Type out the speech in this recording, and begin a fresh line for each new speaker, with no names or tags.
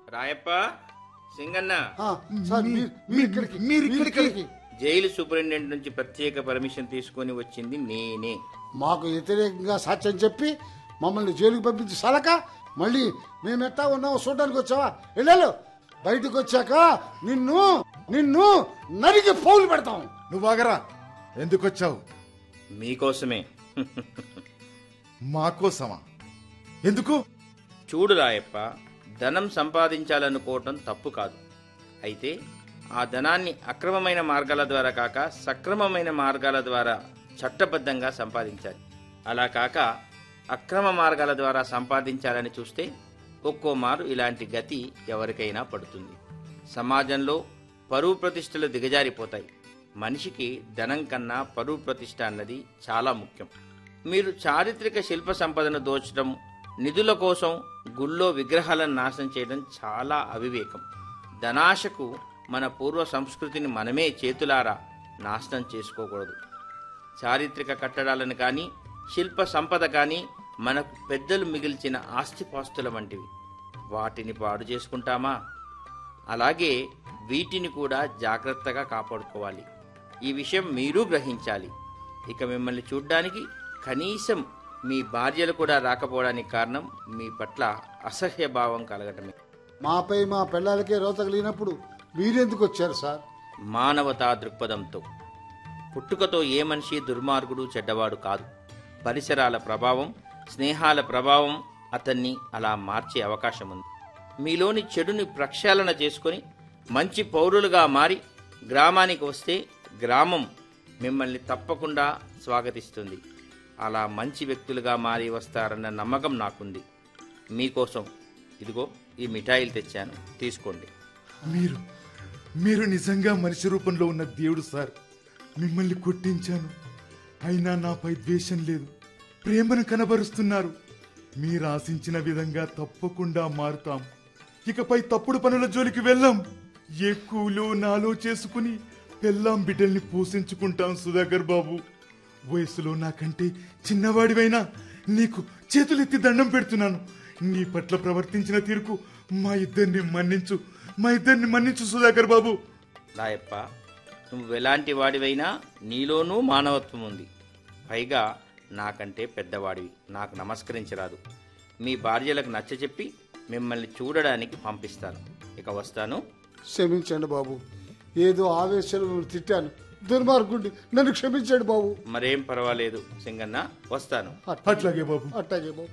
రాయప్ప సింగన్న
ఆ, సార్
మీ-
మీరు-
మీ-
మీరు ఇక్కడికి
మీరు
మీరు
ఇక్కడికి.
జైలు సూపరింటెండెంట్ నుంచి ప్రత్యేక పర్మిషన్ తీసుకొని వచ్చింది నేనే
మాకు వ్యతిరేకంగా సాక్ష్యం చెప్పి మమ్మల్ని జైలుకి పంపించి సలక మళ్ళీ మేము ఎట్టా ఉన్నామో చూడడానికి వచ్చావా వెళ్ళాలు బయటకు వచ్చాక నిన్ను నిన్ను నరికి పౌలు పెడతాం
నువ్వు ఆగరా ఎందుకు వచ్చావు
మీకోసమే
మా కోసమా ఎందుకు
చూడు రాయప్ప ధనం సంపాదించాలనుకోవటం తప్పు కాదు అయితే ఆ ధనాన్ని అక్రమమైన మార్గాల ద్వారా కాక సక్రమమైన మార్గాల ద్వారా చట్టబద్ధంగా సంపాదించాలి అలా కాక అక్రమ మార్గాల ద్వారా సంపాదించాలని చూస్తే ఒక్కో మారు ఇలాంటి గతి ఎవరికైనా పడుతుంది సమాజంలో పరువు ప్రతిష్టలు దిగజారిపోతాయి మనిషికి ధనం కన్నా పరువు ప్రతిష్ట అన్నది చాలా ముఖ్యం మీరు చారిత్రక శిల్ప సంపదను దోచడం నిధుల కోసం గుళ్ళో విగ్రహాలను నాశనం చేయడం చాలా అవివేకం ధనాశకు మన పూర్వ సంస్కృతిని మనమే చేతులారా నాశనం చేసుకోకూడదు చారిత్రక కట్టడాలను కానీ శిల్ప సంపద కానీ మనకు పెద్దలు మిగిల్చిన ఆస్తిపాస్తుల వంటివి వాటిని పాడు చేసుకుంటామా అలాగే వీటిని కూడా జాగ్రత్తగా కాపాడుకోవాలి ఈ విషయం మీరు గ్రహించాలి ఇక మిమ్మల్ని చూడ్డానికి కనీసం మీ భార్యలు కూడా రాకపోవడానికి కారణం మీ పట్ల అసహ్య భావం కలగటమే
మాపై మా పిల్లలకే రోతగలిగినప్పుడు మీరెందుకు వచ్చారు సార్
మానవతా దృక్పథంతో పుట్టుకతో ఏ మనిషి దుర్మార్గుడు చెడ్డవాడు కాదు పరిసరాల ప్రభావం స్నేహాల ప్రభావం అతన్ని అలా మార్చే అవకాశం ఉంది మీలోని చెడుని ప్రక్షాళన చేసుకొని మంచి పౌరులుగా మారి గ్రామానికి వస్తే గ్రామం మిమ్మల్ని తప్పకుండా స్వాగతిస్తుంది అలా మంచి వ్యక్తులుగా మారి వస్తారన్న నమ్మకం నాకుంది మీకోసం ఇదిగో ఈ మిఠాయిలు తెచ్చాను తీసుకోండి
మీరు మీరు నిజంగా మనిషి రూపంలో ఉన్న దేవుడు సార్ మిమ్మల్ని కొట్టించాను అయినా నాపై ద్వేషం లేదు ప్రేమను కనబరుస్తున్నారు మీరు ఆశించిన విధంగా తప్పకుండా మారుతాం ఇకపై తప్పుడు పనుల జోలికి వెళ్ళాం ఎక్కువలో నాలో చేసుకుని పెళ్ళాం బిడ్డల్ని పోషించుకుంటాం సుధాకర్ బాబు వయసులో నాకంటే చిన్నవాడివైనా నీకు చేతులెత్తి దండం పెడుతున్నాను నీ పట్ల ప్రవర్తించిన తీరుకు మా ఇద్దరిని మన్నించు మా ఇద్దరిని మన్నించు సుధాకర్ బాబు
రాయప్ప నువ్వు ఎలాంటి వాడివైనా నీలోనూ మానవత్వం ఉంది పైగా నాకంటే పెద్దవాడివి నాకు నమస్కరించరాదు మీ భార్యలకు నచ్చచెప్పి మిమ్మల్ని చూడడానికి పంపిస్తాను ఇక వస్తాను
క్షమించండి బాబు ఏదో ఆవేశంలో తిట్టాను దుర్మార్గుండి నన్ను క్షమించండి బాబు
మరేం పర్వాలేదు సింగన్న వస్తాను
అట్లాగే బాబు
అట్టాగే బాబు